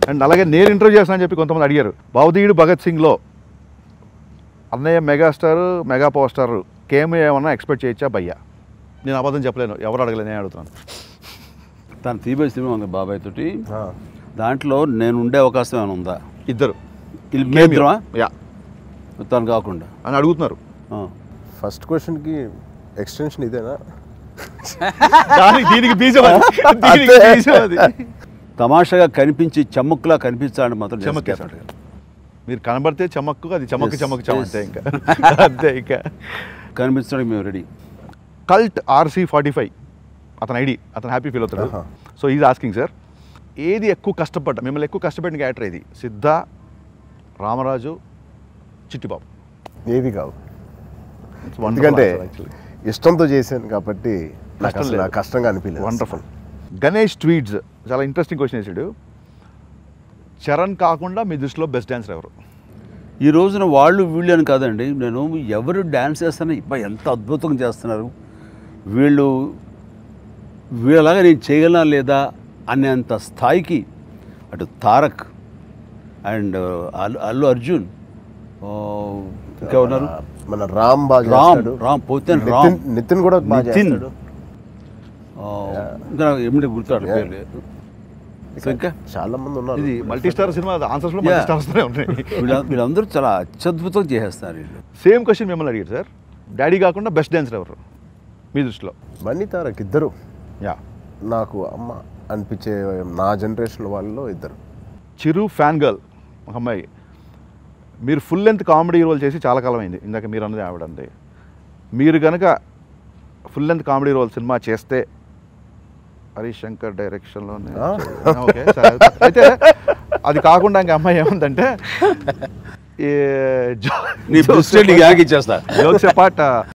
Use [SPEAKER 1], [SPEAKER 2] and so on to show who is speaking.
[SPEAKER 1] And అలాగే నేను interview చేస్తానని చెప్పి కొంతమంది అడిగారు భవదీయుడు భగత్ సింగ్లో అన్నయ్య మెగాస్టార్ మెగా పవర్ స్టార్ కేమ్ ఏమన్నా ఎక్స్పెక్ట్ చేయొచ్చా భయ్యా నేను అబద్ధం చెప్పలేను ఎవరు అడగలేదు నేను అడుగుతున్నాను
[SPEAKER 2] తన తీబేసి సినిమా ఉంది బాబాయ్ తోటి
[SPEAKER 3] ఆ,
[SPEAKER 2] దాంట్లో నేను ఉండే అవకాశం ఏమైనా ఉందా
[SPEAKER 1] ఇద్దరు
[SPEAKER 2] వీళ్ళు మేమిద్దరమా?
[SPEAKER 1] యా
[SPEAKER 2] తను కాకుండా
[SPEAKER 1] అని అడుగుతున్నారు
[SPEAKER 2] ఆ.
[SPEAKER 3] ఫస్ట్ క్వశ్చన్కి ఎక్స్టెన్షన్ ఇదేనా
[SPEAKER 1] దానికి దీనికి బీజం అది. దీనికి
[SPEAKER 3] అంతే.
[SPEAKER 1] బీజం అది
[SPEAKER 2] తమాషాగా కనిపించి చమ్మక్కులా కనిపించాలని మాత్రం జస్ట్
[SPEAKER 1] చెమక్కేస్తాడు
[SPEAKER 2] చెప్పండి.
[SPEAKER 1] మీరు కనబడితే చమక్కు అది చమక్కు
[SPEAKER 2] Yes,
[SPEAKER 1] చమక్కు చమ
[SPEAKER 2] yes.
[SPEAKER 1] అంతే ఇంకా అంతే ఇంకా
[SPEAKER 2] కనిపించడానికి మేము ready
[SPEAKER 1] cult RC forty five అతను ఐడి అతను హ్యాపీ ఫీల్ అవుతాడు
[SPEAKER 3] ఆహా.
[SPEAKER 1] సో ఈజ్ ఆస్కింగ్ సార్ ఏది ఎక్కువ కష్టపడ్డ మిమ్మల్ని ఎక్కువ కష్టపడిన క్యారెక్టర్ ఇది సిద్ధ రామరాజు చిట్టిబాబు
[SPEAKER 3] ఏది కాదు ఎందుకంటే ఇష్టంతో చేశాను కాబట్టి నాకు
[SPEAKER 1] కష్టం
[SPEAKER 3] అసలు
[SPEAKER 1] లేదు.
[SPEAKER 3] నాకు కష్టంగా అనిపించలేదు
[SPEAKER 1] వండర్ఫుల్ గణేష్ ట్వీట్స్ చాలా ఇంట్రెస్టింగ్ క్వశ్చన్ వేసాడు చరణ్ కాకుండా మీ దృష్టిలో బెస్ట్ డాన్సర్ ఎవరు
[SPEAKER 2] ఈ రోజున వాళ్ళు వీళ్ళు అని కాదండి నేను ఎవరు డ్యాన్స్ చేస్తానో ఇబ్బా ఎంత అద్భుతంగా చేస్తున్నారు వీళ్ళు వీళ్ళలాగా నేను చేయగలనా లేదా అనేంత స్థాయికి అటు తారక్ అండ్ అల్లు అల్లు అర్జున్ ఆ, ఇంకా ఉన్నారు
[SPEAKER 3] మన రామ్ బాగా
[SPEAKER 2] రామ్
[SPEAKER 3] చేస్తాడు.
[SPEAKER 2] రామ్ పోతే రామ్
[SPEAKER 3] నితిన్ నితిన్ కూడా బాగా
[SPEAKER 2] నితిన్.
[SPEAKER 3] చేస్తాడు
[SPEAKER 2] ఆ, ఇంకా నాకు ఏమిటి గుర్తాడు పేర్లు. సో ఇంకా
[SPEAKER 3] చాలా మంది ఉన్నారు
[SPEAKER 1] ఇది మల్టీ స్టార్ సినిమా ఆన్సర్స్ లో
[SPEAKER 2] Yeah.
[SPEAKER 1] మల్టీ స్టార్స్ ఉన్నాయి
[SPEAKER 2] వీళ్ళ- వీళ్ళందరూ చాలా అత్యద్భుతంగా చేసేస్తారు వీళ్ళు
[SPEAKER 1] సేమ్ క్వశ్చన్ మిమ్మల్ని అడిగారు సార్ డాడీ కాకుండా బెస్ట్ డాన్సర్ ఎవరు మీ దృష్టిలో
[SPEAKER 3] బన్నీ తారక్ ఇద్దరు
[SPEAKER 1] యా
[SPEAKER 3] నాకు అమ్మ అనిపించే నా జనరేషన్ వాళ్ళలో ఇద్దరు
[SPEAKER 1] చిరు ఫ్యాన్ గర్ల్ ఒక అమ్మాయి మీరు ఫుల్ లెంత్ కామెడీ రోల్ చేసి చాలా కాలం అయింది ఇందాక మీరు అన్నది ఆవిడంది మీరు కనుక full length comedy role cinema చేస్తే హరీష్ శంకర్ డైరెక్షన్లోనే
[SPEAKER 3] ఆ.
[SPEAKER 1] ఓకే సరే అయితే అది కాకుండా ఇంకా అమ్మాయి ఏముందంటే ఈ జో-
[SPEAKER 2] నీ ప్రెసిడెంట్ గ్యాగ్ ఇచ్చేస్తా
[SPEAKER 1] జోక్స్ అపార్ట్